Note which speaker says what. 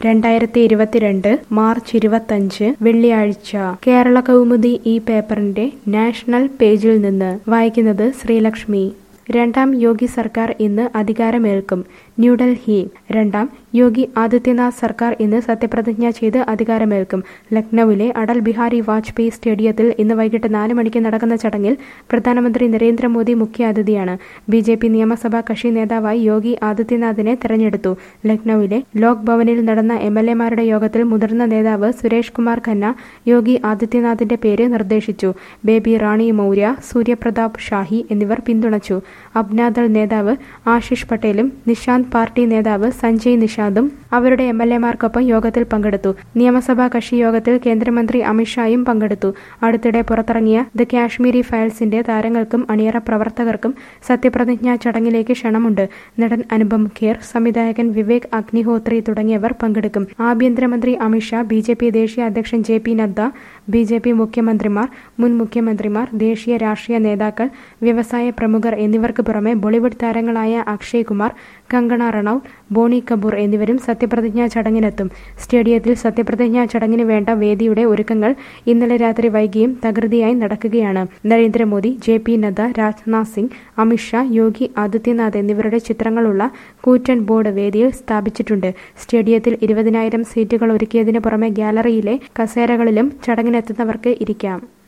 Speaker 1: രണ്ടായിരത്തി ഇരുപത്തിരണ്ട് മാർച്ച് ഇരുപത്തഞ്ച് വെള്ളിയാഴ്ച കേരള കൗമുദി ഈ പേപ്പറിന്റെ നാഷണൽ പേജിൽ നിന്ന് വായിക്കുന്നത് ശ്രീലക്ഷ്മി രണ്ടാം യോഗി സർക്കാർ ഇന്ന് അധികാരമേൽക്കും ന്യൂഡൽഹി രണ്ടാം യോഗി ആദിത്യനാഥ് സർക്കാർ ഇന്ന് സത്യപ്രതിജ്ഞ ചെയ്ത് അധികാരമേൽക്കും ലക്നൌവിലെ അടൽ ബിഹാരി വാജ്പേയി സ്റ്റേഡിയത്തിൽ ഇന്ന് വൈകിട്ട് നാല് മണിക്ക് നടക്കുന്ന ചടങ്ങിൽ പ്രധാനമന്ത്രി നരേന്ദ്രമോദി മുഖ്യാതിഥിയാണ് ബി ജെ പി നിയമസഭാ കക്ഷി നേതാവായി യോഗി ആദിത്യനാഥിനെ തെരഞ്ഞെടുത്തു ലക്നൌവിലെ ലോക് ഭവനിൽ നടന്ന എം എൽ എമാരുടെ യോഗത്തിൽ മുതിർന്ന നേതാവ് സുരേഷ് കുമാർ ഖന്ന യോഗി ആദിത്യനാഥിന്റെ പേര് നിർദ്ദേശിച്ചു ബേബി റാണി മൗര്യ സൂര്യപ്രതാപ് ഷാഹി എന്നിവർ പിന്തുണച്ചു അബ്നാദൾ നേതാവ് ആശിഷ് പട്ടേലും നിഷാന്ത് പാർട്ടി നേതാവ് സഞ്ജയ് നിഷാദും അവരുടെ എം എൽ എമാർക്കൊപ്പം യോഗത്തിൽ പങ്കെടുത്തു നിയമസഭാ കക്ഷി യോഗത്തിൽ കേന്ദ്രമന്ത്രി അമിത്ഷായും പങ്കെടുത്തു അടുത്തിടെ പുറത്തിറങ്ങിയ ദ കാശ്മീരി ഫയൽസിന്റെ താരങ്ങൾക്കും അണിയറ പ്രവർത്തകർക്കും സത്യപ്രതിജ്ഞാ ചടങ്ങിലേക്ക് ക്ഷണമുണ്ട് നടൻ അനുപം ഖേർ സംവിധായകൻ വിവേക് അഗ്നിഹോത്രി തുടങ്ങിയവർ പങ്കെടുക്കും ആഭ്യന്തരമന്ത്രി അമിത്ഷാ ബി ജെ പി ദേശീയ അധ്യക്ഷൻ J P Nadda B J P മുഖ്യമന്ത്രിമാർ മുൻ മുഖ്യമന്ത്രിമാർ ദേശീയ രാഷ്ട്രീയ നേതാക്കൾ വ്യവസായ പ്രമുഖർ എന്നിവർക്ക് പുറമെ ബോളിവുഡ് താരങ്ങളായ അക്ഷയ് കുമാർ കങ്കണ റണൌട്ട് ബോണി കപൂർ എന്നിവരും സത്യപ്രതിജ്ഞാ ചടങ്ങിനെത്തും സ്റ്റേഡിയത്തിൽ സത്യപ്രതിജ്ഞാ ചടങ്ങിന് വേണ്ട വേദിയുടെ ഒരുക്കങ്ങൾ ഇന്നലെ രാത്രി വൈകിയും തകൃതിയായി നടക്കുകയാണ് നരേന്ദ്രമോദി ജെ പി നദ്ദ രാജ്നാഥ് സിംഗ് അമിത്ഷാ യോഗി ആദിത്യനാഥ് എന്നിവരുടെ ചിത്രങ്ങളുള്ള കൂറ്റൻ ബോർഡ് വേദിയിൽ സ്ഥാപിച്ചിട്ടുണ്ട് സ്റ്റേഡിയത്തിൽ ഇരുപതിനായിരം സീറ്റുകൾ ഒരുക്കിയതിനു പുറമെ ഗ്യാലറിയിലെ കസേരകളിലും ചടങ്ങിനെത്തുന്നവർക്ക് ഇരിക്കാം